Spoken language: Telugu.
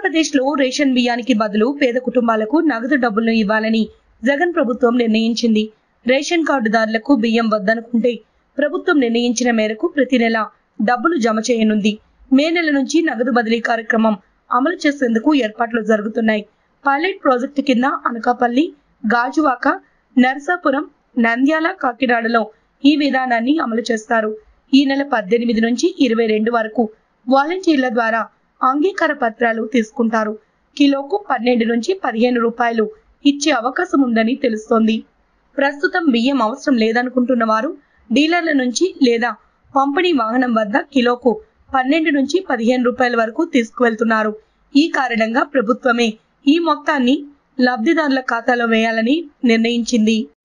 ఆంధ్రప్రదేశ్లో రేషన్ బియ్యానికి బదులు పేద కుటుంబాలకు నగదు డబ్బులను ఇవ్వాలని జగన్ ప్రభుత్వం నిర్ణయించింది రేషన్ కార్డుదారులకు బియ్యం వద్దనుకుంటే ప్రభుత్వం నిర్ణయించిన మేరకు ప్రతి నెల డబ్బులు జమ చేయనుంది మే నెల నుంచి నగదు బదిలీ కార్యక్రమం అమలు చేసేందుకు ఏర్పాట్లు జరుగుతున్నాయి పైలట్ ప్రాజెక్టు కింద అనకాపల్లి గాజువాక నరసాపురం నంద్యాల కాకినాడలో ఈ విధానాన్ని అమలు చేస్తారు ఈ నెల పద్దెనిమిది నుంచి ఇరవై రెండు వరకు వాలంటీర్ల ద్వారా అంగీకార పత్రాలు తీసుకుంటారు కిలోకు పన్నెండు నుంచి పదిహేను రూపాయలు ఇచ్చే అవకాశం ఉందని తెలుస్తోంది ప్రస్తుతం బియ్యం అవసరం లేదనుకుంటున్న వారు డీలర్ల నుంచి లేదా పంపిణీ వాహనం వద్ద కిలోకు పన్నెండు నుంచి పదిహేను రూపాయల వరకు తీసుకువెళ్తున్నారు ఈ కారణంగా ప్రభుత్వమే ఈ మొత్తాన్ని లబ్ధిదారుల ఖాతాలో వేయాలని నిర్ణయించింది